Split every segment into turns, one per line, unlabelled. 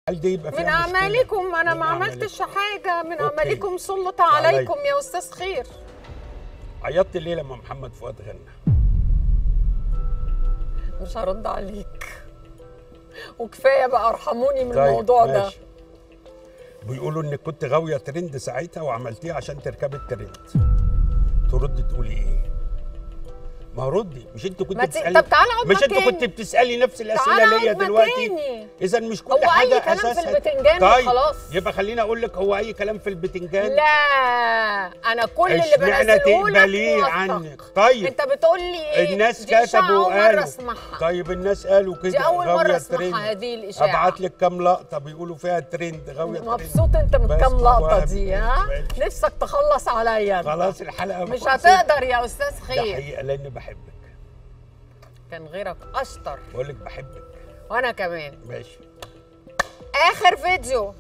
هل دي يبقى
من
فيها مشكلة؟
اعمالكم انا
من
ما
أعمالكم.
عملتش حاجه من
أوكي.
اعمالكم سلط
عليك.
عليكم يا استاذ خير
عيطت ليه لما محمد فؤاد غنى
مش هرد عليك وكفايه بقى ارحموني من
طيب،
الموضوع ده
ماشي. بيقولوا انك كنت غاويه ترند ساعتها وعملتيه عشان تركبي الترند ترد تقولي ايه ما هو ردي مش انت كنت
ما ت-
بتسالي
طب تعالى اقعد
مش انت
مكاني.
كنت بتسالي نفس الاسئله
تعالى
ليا
اقعد
دلوقتي
مكاني.
اذا مش كل
هو أي
حاجه
كلام في
اساسها
البتنجان
طيب
وخلاص.
يبقى خليني اقول لك هو اي كلام في البتنجان
لا انا كل اللي
اشمعنى
بنزله لك
تقبليه
موثق.
عنك؟ طيب.
انت بتقول لي ايه
الناس
دي إشاعة
كتبوا
أول مرة
وقالوا
اسمعها
طيب الناس قالوا كده
دي أول
غاوية
مرة أسمعها
ترند.
هذه الإشاعة.
ابعت لك كام لقطه بيقولوا فيها ترند غاويه ترند
مبسوط انت من
بس
كام
ما
لقطه
وهم.
دي ها
ماشي.
نفسك تخلص عليا أنت.
خلاص الحلقه
مش
خلصت.
هتقدر يا استاذ
ده
خير
حقيقه لاني بحبك
كان غيرك اشطر
بقول لك بحبك
وانا كمان
ماشي
اخر فيديو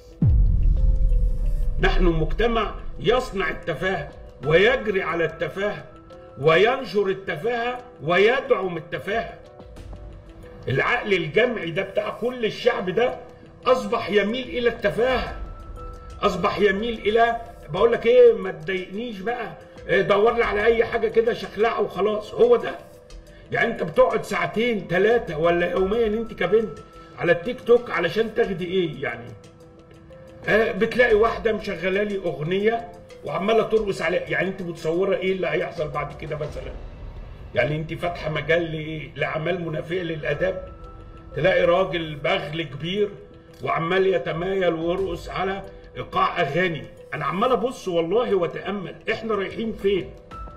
نحن مجتمع يصنع التفاهة ويجري على التفاهة وينشر التفاهة ويدعم التفاهة العقل الجمعي ده بتاع كل الشعب ده أصبح يميل إلى التفاهة أصبح يميل إلى بقول لك إيه ما تضايقنيش بقى إيه، دور لي على أي حاجة كده شخلعة وخلاص هو ده يعني أنت بتقعد ساعتين ثلاثة ولا يوميا أنت كبنت على التيك توك علشان تاخدي إيه يعني آه، بتلاقي واحده مشغله لي اغنيه وعماله ترقص عليها يعني انت متصوره ايه اللي هيحصل بعد كده مثلا يعني انت فاتحه مجال لايه لاعمال منافيه للاداب تلاقي راجل بغل كبير وعمال يتمايل ويرقص على ايقاع اغاني انا عمال ابص والله واتامل احنا رايحين فين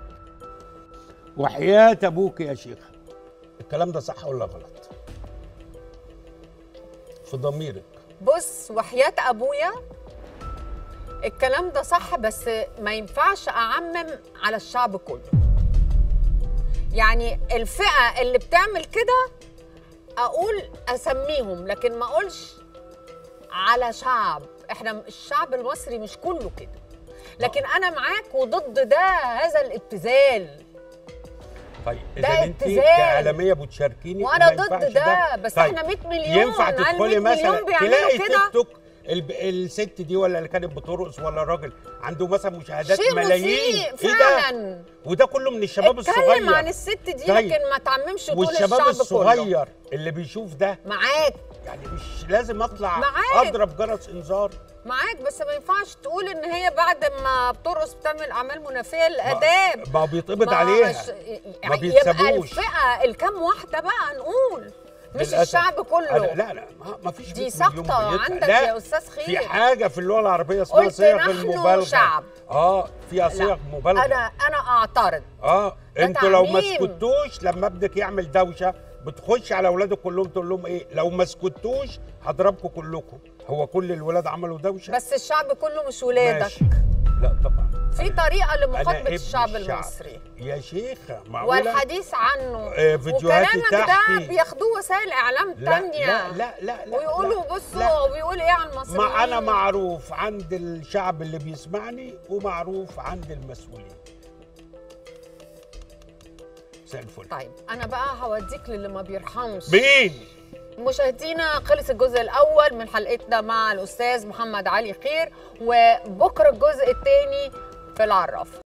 وحياه ابوك يا شيخ الكلام ده صح ولا غلط في ضميرك
بص وحياة ابويا الكلام ده صح بس ما ينفعش اعمم على الشعب كله يعني الفئة اللي بتعمل كده اقول اسميهم لكن ما اقولش على شعب احنا الشعب المصري مش كله كده لكن انا معاك وضد ده هذا الابتذال
طيب
ده
اذا انت
ابتذال.
كاعلاميه بتشاركيني
وأنا
وما
ضد
ينفعش
ده، بس إحنا 100 مليون،
ينفع
هل
تدخلي
100
مثلا
مليون بيعملوا
تلاقي
كده؟
تيك توك الب... الست دي ولا اللي كانت بترقص ولا الراجل عنده مثلا مشاهدات
شيء
ملايين
مسيء
إيه ده؟
فعلا
وده كله من الشباب
اتكلم
الصغير
عن الست دي
طيب.
لكن ما تعممش وتقول
والشباب
الشعب كله
الصغير اللي بيشوف ده
معاك
يعني مش لازم اطلع
معاك.
اضرب جرس انذار
معاك بس ما ينفعش تقول ان هي بعد ما بترقص بتعمل اعمال منافيه للاداب
ما بيتقبض
ما
عليها
ش-
ما
يعني
بيتسابوش.
يبقى الفئه الكام واحده بقى نقول مش
للأسف.
الشعب كله
أنا- لا لا ما- ما فيش
دي
100
ساقطة
مليون بيدفع.
عندك
لا،
يا أستاذ خير.
في حاجه في اللغه العربيه اسمها
قلت
صيغ
نحن
المبالغه
شعب.
اه فيها صيغ
لا
مبالغه
انا انا اعترض
اه
ده
انتوا لو ما
تعميم.
سكتوش لما ابنك يعمل دوشه بتخش على اولادك كلهم تقول لهم ايه لو ما سكتوش هضربكم كلكم هو كل الولاد عملوا دوشه
بس الشعب كله مش ولادك
ماشي. لا طبعا
في طريقه
أنا
لمخاطبه
ابن
الشعب المصري
يا شيخه معقوله
والحديث عنه
آه، فيديوهاتي
وكلامك ده
تحكي.
بياخدوه وسائل اعلام
لا
تانية
لا لا لا لا
ويقولوا
لا،
بصوا
لا.
هو بيقول ايه عن المصريين
ما انا معروف عند الشعب اللي بيسمعني ومعروف عند المسؤولين مساء الفل
طيب انا بقى هوديك للي ما بيرحمش
مين
مشاهدينا خلص الجزء الاول من حلقتنا مع الاستاذ محمد علي خير وبكره الجزء الثاني في العراف